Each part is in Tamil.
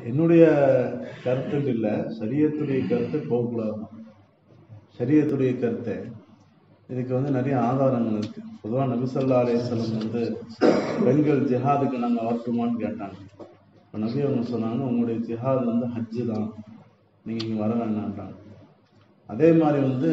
என்னுடைய கருத்துன்னு இல்லை சரியத்துடைய கருத்து போகக்கூடாது சரியத்துடைய கருத்தை இதுக்கு வந்து நிறைய ஆதாரங்கள் இருக்கு பொதுவாக நபிசல்லா அலையம் வந்து பெண்கள் ஜிஹாதுக்கு நாங்கள் வரட்டுமான்னு கேட்டாங்க இப்போ நபி அவங்க சொன்னாங்க உங்களுடைய ஜிஹாத் வந்து ஹஜ்ஜு தான் நீங்கள் இங்கே வர வேண்டான்றாங்க அதே மாதிரி வந்து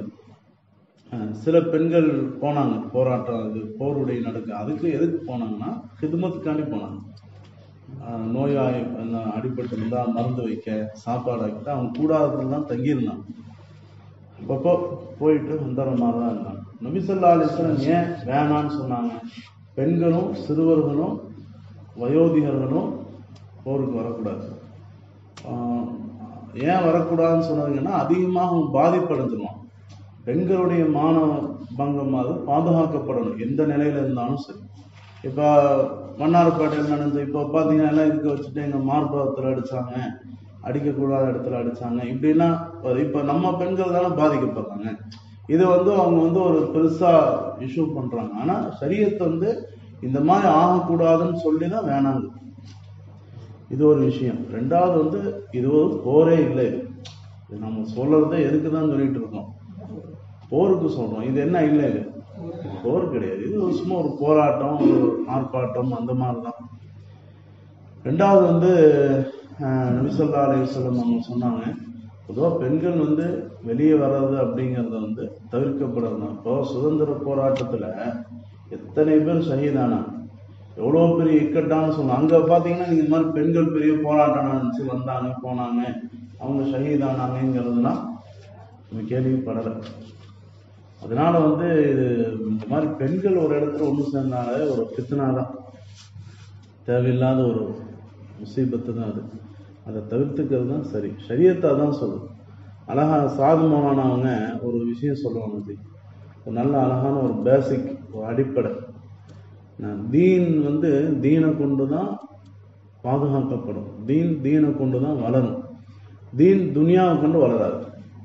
அஹ், சில பெண்கள் போனாங்க போராட்டம் அது போருடைய நடக்க அதுக்கு எதுக்கு போனாங்கன்னா ஹிதுமத்துக்காண்டி போனாங்க அஹ், நோயாய் அந்த அடிபட்டு இருந்தால் மருந்து வைக்க சாப்பாடு வைக்க அவங்க கூடாரத்துல தான் தங்கியிருந்தாங்க அப்பப்போ போயிட்டு வந்துடுற மாதிரி தான் இருந்தாங்க நபிசல்லா அலிஸ்லாம் ஏன் வேணான்னு சொன்னாங்க பெண்களும் சிறுவர்களும் வயோதிகர்களும் போருக்கு வரக்கூடாது ஆஹ் ஏன் வரக்கூடாதுன்னு சொன்னதுங்கன்னா அதிகமாக அவங்க பாதிப்படைஞ்சிருவான் பெண்களுடைய மான பங்கம் அது பாதுகாக்கப்படணும் எந்த நிலையில இருந்தாலும் சரி இப்போ மன்னார்பேட்டையில் நடந்து இப்போ பார்த்தீங்கன்னா எல்லாம் இருக்க வச்சுட்டு எங்கள் மார்பகத்தில் அடிச்சாங்க அடிக்கக்கூடாத இடத்துல அடிச்சாங்க இப்படின்னா இப்போ நம்ம பெண்கள் தானே பாதிக்கப்படுறாங்க இது வந்து அவங்க வந்து ஒரு பெருசா இஷ்யூ பண்றாங்க ஆனா சரியத்தை வந்து இந்த மாதிரி ஆகக்கூடாதுன்னு சொல்லி தான் வேணாங்க இது ஒரு விஷயம் ரெண்டாவது வந்து இது ஒரு போரே இல்லை இது இது நம்ம சொல்றதே எதுக்கு தான் சொல்லிட்டு இருக்கோம் போருக்கு சொல்றோம் இது என்ன இல்லை இது போர் கிடையாது இது ஒரு சும்மா ஒரு போராட்டம் ஒரு ஆர்ப்பாட்டம் அந்த மாதிரி தான் ரெண்டாவது வந்து அஹ், நபிசல்லா அலையம் அவங்க சொன்னாங்க பொதுவாக பெண்கள் வந்து வெளியே வர்றது அப்படிங்கிறது வந்து தவிர்க்கப்படணும் இப்போ சுதந்திர போராட்டத்தில் எத்தனை பேர் ஷஹீதானா எவ்வளோ பெரிய இக்கட்டான சொல்லணும் அங்கே பார்த்தீங்கன்னா இந்த மாதிரி பெண்கள் பெரிய போராட்டம் நடந்துச்சு வந்தாங்க போனாங்க அவங்க ஷஹீதானாங்கிறதுலாம் நம்ம கேள்விப்படலை அதனால வந்து இது இந்த மாதிரி பெண்கள் ஒரு இடத்துல ஒன்று சேர்ந்தாலே ஒரு பித்தனா தான் தேவையில்லாத ஒரு முசீபத்து தான் அது அதை தவிர்த்துக்கிறது தான் சரி ஷரியத்தை தான் சொல்லுது அழகா சாது மௌலானவங்க ஒரு விஷயம் சொல்லுவாங்க ஜி. ஒரு நல்ல அழகான ஒரு பேசிக் ஒரு அடிப்படை நான் தீன் வந்து தீனை கொண்டு தான் பாதுகாக்கப்படும் தீன் தீனை கொண்டு தான் வளரும் தீன் துனியாவை கொண்டு வளராது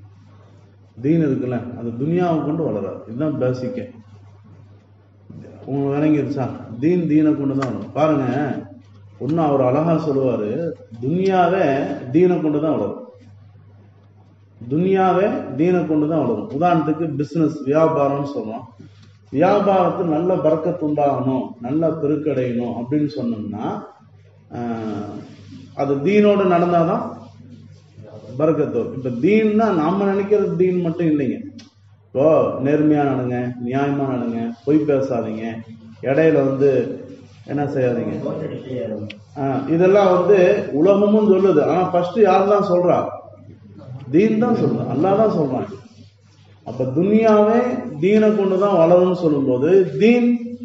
தீன் இருக்குல்ல அது துனியாவை கொண்டு வளராது இதுதான் பேசிக்கே உங்களுக்கு விளங்கிருச்சா தீன் தீனை கொண்டு தான் வளரும் பாருங்க ஒன்னும் அவர் அழகா சொல்லுவாரு துனியாவே தீனை கொண்டு தான் வளரும் துனியாவே தீனை கொண்டு தான் வளரும் உதாரணத்துக்கு பிசினஸ் வியாபாரம்னு சொல்றோம் வியாபாரத்தில் நல்ல பறக்கத்து உண்டாகணும் நல்ல பெருக்கடையணும் அப்படின்னு சொன்னோம்னா ஆஹ், அது தீனோடு நடந்தாதான் பறக்கத்து வரும் இப்ப தீன்னா நாம நினைக்கிறது தீன் மட்டும் இல்லைங்க இப்போ நேர்மையா நடங்க நியாயமா நடங்க பொய் பேசாதீங்க இடையில வந்து என்ன செய்யாதீங்க ஆஹ், இதெல்லாம் வந்து உலகமும் சொல்லுது ஆனா ஃபர்ஸ்ட் யார் தான் சொல்றா தீன் தான் சொல்றா அல்லாஹ் தான் சொல்றான் அப்ப துனியாவே தீனை கொண்டு தான் வளரும்னு சொல்லும்போது தீன்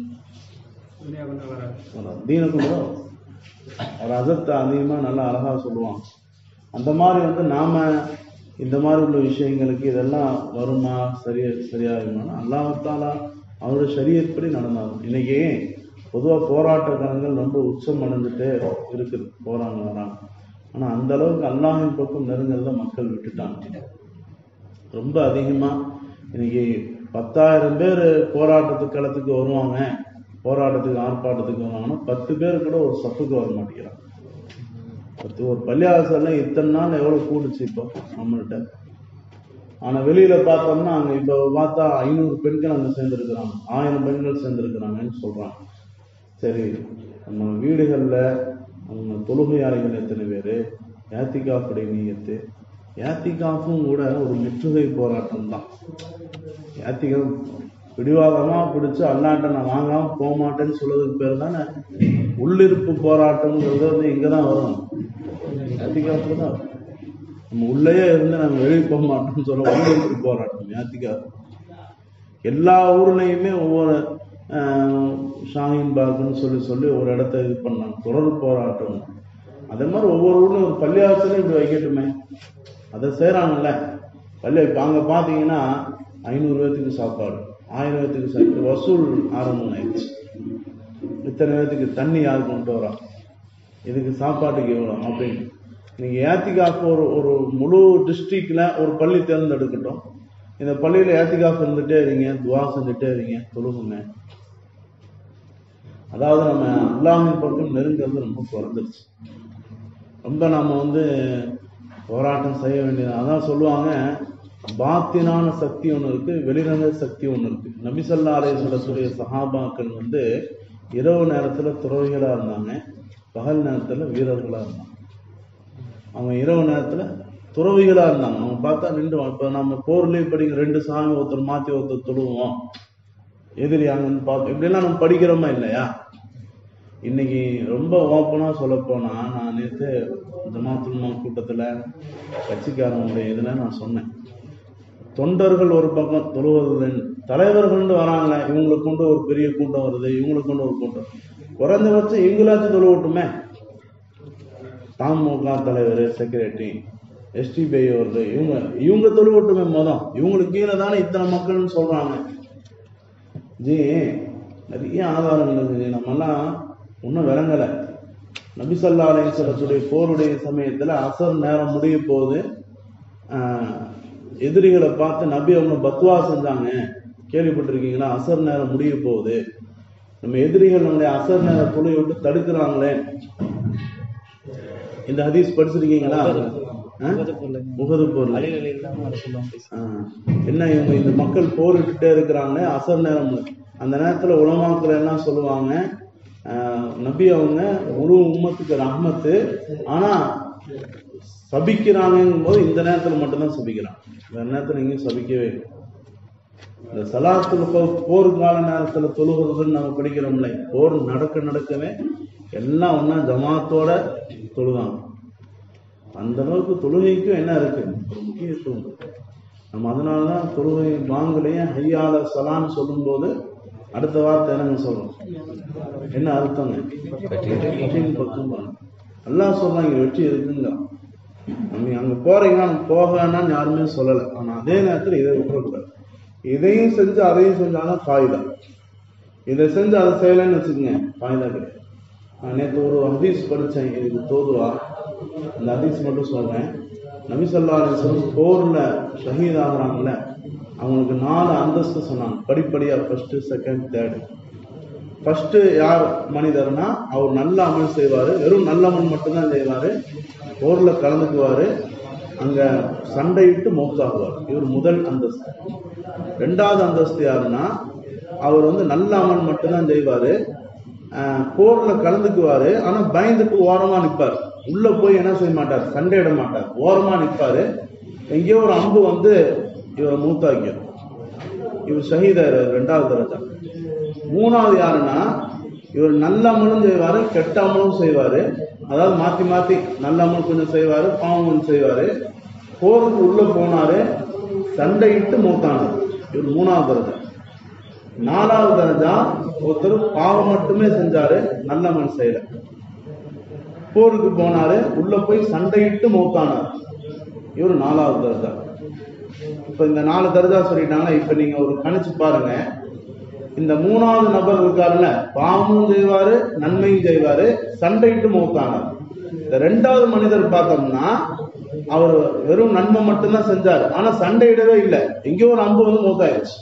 வளரும். தீனை கொண்டு தான் வளரும். ஒரு அசத்தை அதிகமா நல்லா அழகா சொல்லுவான் அந்த மாதிரி வந்து நாம இந்த மாதிரி உள்ள விஷயங்களுக்கு இதெல்லாம் வருமா சரியா சரியாகுமா அல்லாஹாலா அவரோட சரியப்படி நடந்தாலும் இன்னைக்கு பொதுவா போராட்ட கணங்கள் ரொம்ப உச்சம் அடைஞ்சிட்டே இருக்குது போறாங்க வராங்க ஆனா அந்த அளவுக்கு அல்லாஹின் பக்கம் நெருங்கிறத மக்கள் விட்டுட்டாங்க ரொம்ப அதிகமா இன்னைக்கு பத்தாயிரம் பேர் போராட்டத்துக்கு களத்துக்கு வருவாங்க போராட்டத்துக்கு ஆர்ப்பாட்டத்துக்கு வருவாங்கன்னா பத்து பேர் கூட ஒரு சப்புக்கு வர மாட்டேங்கிறாங்க பத்து ஒரு பள்ளியாசல்ல இத்தனை நாள் எவ்வளவு கூடுச்சு இப்போ நம்மள்ட்ட ஆனா வெளியில பார்த்தோம்னா அங்க இப்ப பார்த்தா ஐநூறு பெண்கள் அங்க சேர்ந்திருக்கிறாங்க ஆயிரம் பெண்கள் சேர்ந்திருக்கிறாங்கன்னு சொல்றாங்க சரி நம்ம வீடுகள்ல அவங்க தொழுகையாளிகள் எத்தனை பேரு ஏத்திகாப்புடைய நீயத்து ஏத்திகாப்பும் கூட ஒரு முற்றுகை போராட்டம் தான் ஏத்திகா பிடிவாதமா பிடிச்சு அல்லாட்ட நான் வாங்காம போக மாட்டேன்னு சொல்றதுக்கு பேர் தானே உள்ளிருப்பு போராட்டம்ங்கிறது வந்து இங்க தான் வரும் ஏத்திகாப்புல தான் வரும். நம்ம உள்ளேயே இருந்து நம்ம வெளியே போக மாட்டோம்னு சொல்ல உள்ளிருப்பு போராட்டம் ஏத்திகாப்பு எல்லா ஊர்லயுமே ஒவ்வொரு ஆஹ், ஷாஹின் பாக்னு சொல்லி சொல்லி ஒரு இடத்த இது பண்ணாங்க தொடர் போராட்டம் அதே மாதிரி ஒவ்வொரு ஊர்லயும் ஒரு பள்ளியாசலும் இப்படி வைக்கட்டுமே அதை செய்றாங்கல்ல பள்ளி இப்ப அங்க பாத்தீங்கன்னா ஐநூறு பேர்த்துக்கு சாப்பாடு ஆயிரம் பேர்த்துக்கு சாப்பாடு வசூல் ஆரம்பம் ஆயிடுச்சு இத்தனை பேர்த்துக்கு தண்ணி யார் கொண்டு வரா இதுக்கு சாப்பாட்டுக்கு எவ்வளோ அப்படின்னு நீங்க ஏத்திகாப்பு ஒரு ஒரு முழு டிஸ்ட்ரிக்ட்ல ஒரு பள்ளி தேர்ந்தெடுக்கட்டும் இந்த பள்ளியில ஏத்திகாப்பு இருந்துட்டே இருங்க துவா செஞ்சுட்டே இருங்க தொழுகுங்க அதாவது நம்ம அல்லாஹின் பக்கம் நெருங்கிறது ரொம்ப குறைஞ்சிருச்சு ரொம்ப நாம வந்து போராட்டம் செய்ய வேண்டியது அதான் சொல்லுவாங்க பாத்தினான சக்தி ஒன்று இருக்கு வெளிரங்க சக்தி ஒன்று இருக்கு நபிசல்லா அலைய சஹாபாக்கள் வந்து இரவு நேரத்துல துறவிகளா இருந்தாங்க பகல் நேரத்துல வீரர்களா இருந்தாங்க அவங்க இரவு நேரத்துல துறவிகளா இருந்தாங்க அவங்க பார்த்தா நின்று இப்ப நம்ம போர்லயே படிக்கிற ரெண்டு சாமி ஒருத்தர் மாத்தி ஒருத்தர் தொழுவோம் எதிரி அங்கன்னு பார்ப்போம் இப்படிலாம் நம்ம படிக்கிறோமா இல்லையா இன்னைக்கு ரொம்ப ஓப்பனா சொல்ல போனா நான் நேற்று ஜமாத்துல்மா கூட்டத்துல கட்சிக்காரங்களுடைய இதுல நான் சொன்னேன் தொண்டர்கள் ஒரு பக்கம் தொழுவது தலைவர்கள் வராங்களே இவங்களை கொண்டு ஒரு பெரிய கூட்டம் வருது இவங்களை கொண்டு ஒரு கூட்டம் குறைந்தபட்சம் இவங்களாச்சும் தொழுவட்டுமே தமுக தலைவர் செக்ரட்டரி எஸ்டிபிஐ வருது இவங்க இவங்க தொழுவட்டுமே மொதம் இவங்களுக்கு கீழே தானே இத்தனை மக்கள்னு சொல்றாங்க ஜி நிறைய ஆதாரங்கள் இருக்குது நம்மெல்லாம் ஒன்றும் விளங்கலை நபிசல்லா அலையத்துடைய போருடைய சமயத்தில் அசர் நேரம் முடிய போகுது ஆஹ், எதிரிகளை பார்த்து நபி அவங்க பத்வா செஞ்சாங்க கேள்விப்பட்டிருக்கீங்களா அசர் நேரம் முடிய போகுது நம்ம எதிரிகள் நம்முடைய அசர் நேரம் துளை விட்டு தடுக்கிறாங்களே இந்த ஹதீஸ் படிச்சிருக்கீங்களா ஆ? முகது போர்ல ஆ. என்ன இவங்க இந்த மக்கள் போரிட்டுட்டே இருக்கிறாங்க அசர் நேரம் அந்த நேரத்துல உலமாக்கள் எல்லாம் சொல்லுவாங்க ஆ, நபி அவங்க முழு உம்மத்துக்கு ரஹ்மத்து ஆனா சபிக்கிறாங்கும் போது இந்த நேரத்துல மட்டும்தான் சபிக்கிறாங்க வேற நேரத்துல எங்கேயும் சபிக்கவே இல்லை இந்த சலாத்துல போர் கால நேரத்துல தொழுகிறதுன்னு நம்ம படிக்கிறோம்ல போர் நடக்க நடக்கவே எல்லாம் ஒண்ணா ஜமாத்தோட தொழுவாங்க அந்த அளவுக்கு தொழுகைக்கும் என்ன இருக்கு ஒரு முக்கியத்துவம் இருக்கு. நம்ம அதனாலதான் தொழுகை வாங்கலையே ஹையால சலான்னு சொல்லும்போது அடுத்த வார்த்தை என்னங்க சொல்றோம் என்ன அர்த்தங்க வெற்றியின் பக்கம் பாருங்க. அல்லாஹ் சொல்றாங்க வெற்றி இருக்குங்க நம்ம அங்க போறீங்கன்னா நம்ம போக வேணாம்னு யாருமே சொல்லல ஆனா அதே நேரத்துல இதை விட்டுறக்கூடாது இதையும் செஞ்சு அதையும் செஞ்சாலும் ஃபாயுதா இதை செஞ்சு அதை செய்யலைன்னு வச்சுக்கோங்க ஃபாயுதா கிடையாது நான் நேற்று ஒரு ஹதீஸ் படித்தேன் இதுக்கு தோதுவா அந்த ஹதீஸ் மட்டும் சொல்றேன் நபிசல்லா அலிஸ்லம் போர்ல ஷஹீத் ஆகுறாங்கல்ல அவங்களுக்கு நாலு அந்தஸ்து சொன்னாங்க படிப்படியா ஃபர்ஸ்ட் செகண்ட் தேர்டு ஃபர்ஸ்ட் யார் மனிதர்னா அவர் நல்ல அமல் செய்வாரு வெறும் நல்ல அமல் மட்டும்தான் செய்வாரு போர்ல கலந்துக்குவாரு அங்க சண்டையிட்டு மௌத்தாகுவார் இவர் முதல் அந்தஸ்து ரெண்டாவது அந்தஸ்து யாருன்னா அவர் வந்து நல்ல அமல் மட்டும்தான் செய்வாரு ஆஹ் போர்ல கலந்துக்குவாரு ஆனா பயந்துட்டு ஓரமா நிப்பார் உள்ள போய் என்ன செய்ய மாட்டார் சண்டையிட மாட்டார் ஓரமா நிப்பாரு எங்கேயோ ஒரு அம்பு வந்து இவரை மூத்தாக்கிடும் இவர் ஷஹீதார் ரெண்டாவது தரஜா மூணாவது யாருன்னா இவர் நல்ல அமலும் செய்வாரு கெட்ட அமலும் செய்வாரு அதாவது மாத்தி மாத்தி நல்ல அமல் கொஞ்சம் செய்வாரு பாவம் கொஞ்சம் செய்வாரு போருக்கு உள்ள போனாரு சண்டையிட்டு மூத்தானார் இவர் மூணாவது தரஜா நாலாவது தரஜா ஒருத்தர் பாவம் மட்டுமே செஞ்சாரு நல்ல அமல் செய்யல போருக்கு போனாரு உள்ள போய் சண்டையிட்டு மௌத்தானார் இவர் நாலாவது தரஜா இப்ப இந்த நாலு தர்ஜா சொல்லிட்டாங்கன்னா இப்ப நீங்க ஒரு கணிச்சு பாருங்க இந்த மூணாவது நபர் இருக்காருல்ல பாவமும் செய்வாரு நன்மையும் செய்வாரு சண்டையிட்டு மௌத்தானார் இந்த ரெண்டாவது மனிதர் பார்த்தோம்னா அவர் வெறும் நன்மை மட்டும்தான் செஞ்சாரு ஆனா சண்டையிடவே இல்லை எங்கேயோ ஒரு அம்பு வந்து மௌத்தாயிருச்சு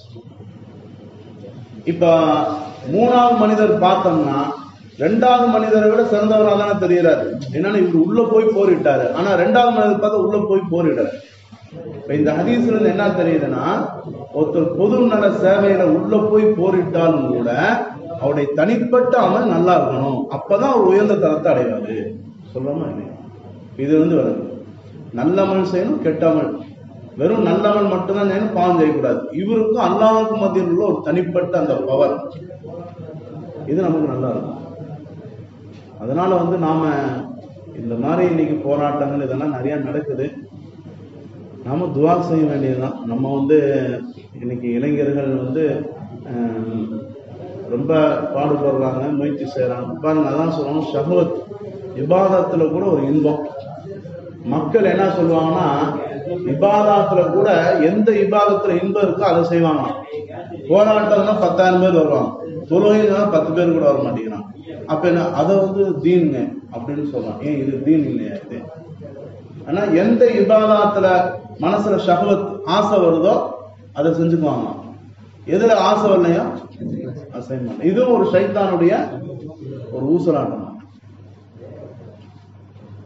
இப்ப மூணாவது மனிதர் பார்த்தோம்னா ரெண்டாவது மனிதரை விட சிறந்தவராக தானே தெரிகிறாரு என்னன்னா இவர் உள்ள போய் போரிட்டாரு ஆனா ரெண்டாவது மனிதர் பார்த்தா உள்ள போய் போரிடாரு இப்ப இந்த ஹதீஸ்ல இருந்து என்ன தெரியுதுன்னா ஒருத்தர் பொது நல சேவையில உள்ள போய் போரிட்டாலும் கூட அவருடைய தனிப்பட்ட அமல் நல்லா இருக்கணும் அப்பதான் அவர் உயர்ந்த தரத்தை அடைவாரு சொல்றோமா இல்லையா இது வந்து வருது நல்ல அமல் செய்யணும் கெட்ட அமல் வெறும் நல்ல அமல் மட்டும்தான் செய்யணும் பாவம் செய்யக்கூடாது இவருக்கும் அல்லாவுக்கும் மத்தியில் உள்ள ஒரு தனிப்பட்ட அந்த பவர் இது நமக்கு நல்லா இருக்கும் அதனால வந்து நாம இந்த மாதிரி இன்னைக்கு போராட்டங்கள் இதெல்லாம் நிறைய நடக்குது நாம துவா செய்ய வேண்டியதுதான் நம்ம வந்து இன்னைக்கு இளைஞர்கள் வந்து ஆஹ், ரொம்ப பாடுபடுறாங்க முயற்சி செய்யறாங்க பாருங்க அதான் சொல்லுவாங்க ஷஹவத் இபாதத்துல கூட ஒரு இன்பம் மக்கள் என்ன சொல்லுவாங்கன்னா இபாதத்துல கூட எந்த இபாதத்துல இன்பம் இருக்கோ அதை செய்வாங்க போராட்டம்னா பத்தாயிரம் பேர் வருவாங்க தொழுகைன்னா பத்து பேர் கூட வர மாட்டேங்கிறாங்க அப்ப என்ன அதை வந்து தீனுங்க அப்படின்னு சொல்றாங்க ஏன் இது தீன் இல்லையா இது ஆனா எந்த இபாதாத்துல மனசுல ஷஹவத் ஆசை வருதோ அதை செஞ்சுக்குவாங்க எதுல ஆசை வரலையோ அதை செய்ய மாட்டாங்க இதுவும் ஒரு சைத்தானுடைய ஒரு ஊசலாட்டம்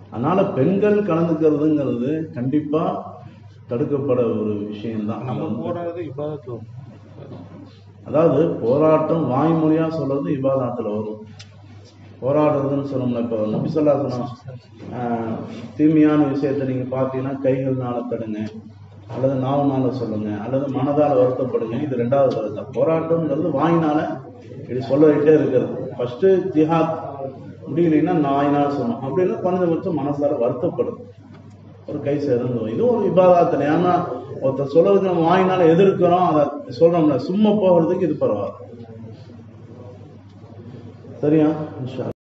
அதனால பெண்கள் கலந்துக்கிறதுங்கிறது கண்டிப்பா தடுக்கப்பட ஒரு விஷயம்தான் நம்ம போராடுறது இபாதத்துல வரும். அதாவது போராட்டம் வாய்மொழியா சொல்றது இபாதாத்துல வரும் போராடுறதுன்னு சொல்லணும்ல இப்போ நபிசல்லா சொன்னா தீமையான விஷயத்த நீங்க பார்த்தீங்கன்னா கைகள்னால தடுங்க அல்லது நாவுனால சொல்லுங்க அல்லது மனதால வருத்தப்படுங்க இது ரெண்டாவது கருத்து போராட்டம்ங்கிறது வாயினால இப்படி சொல்லிட்டே இருக்கிறது ஃபர்ஸ்ட் ஜிஹாத் முடியலைன்னா நாயினால் சொல்லணும் அப்படின்னா குறைஞ்சபட்சம் மனசால வருத்தப்படும் ஒரு கை சேர்ந்து இது ஒரு விவாதத்தில் ஏன்னா ஒருத்தர் சொல்றதுக்கு நம்ம வாயினால எதிர்க்கிறோம் அதை சொல்றோம்ல சும்மா போகிறதுக்கு இது பரவாயில்ல சரியா இன்ஷா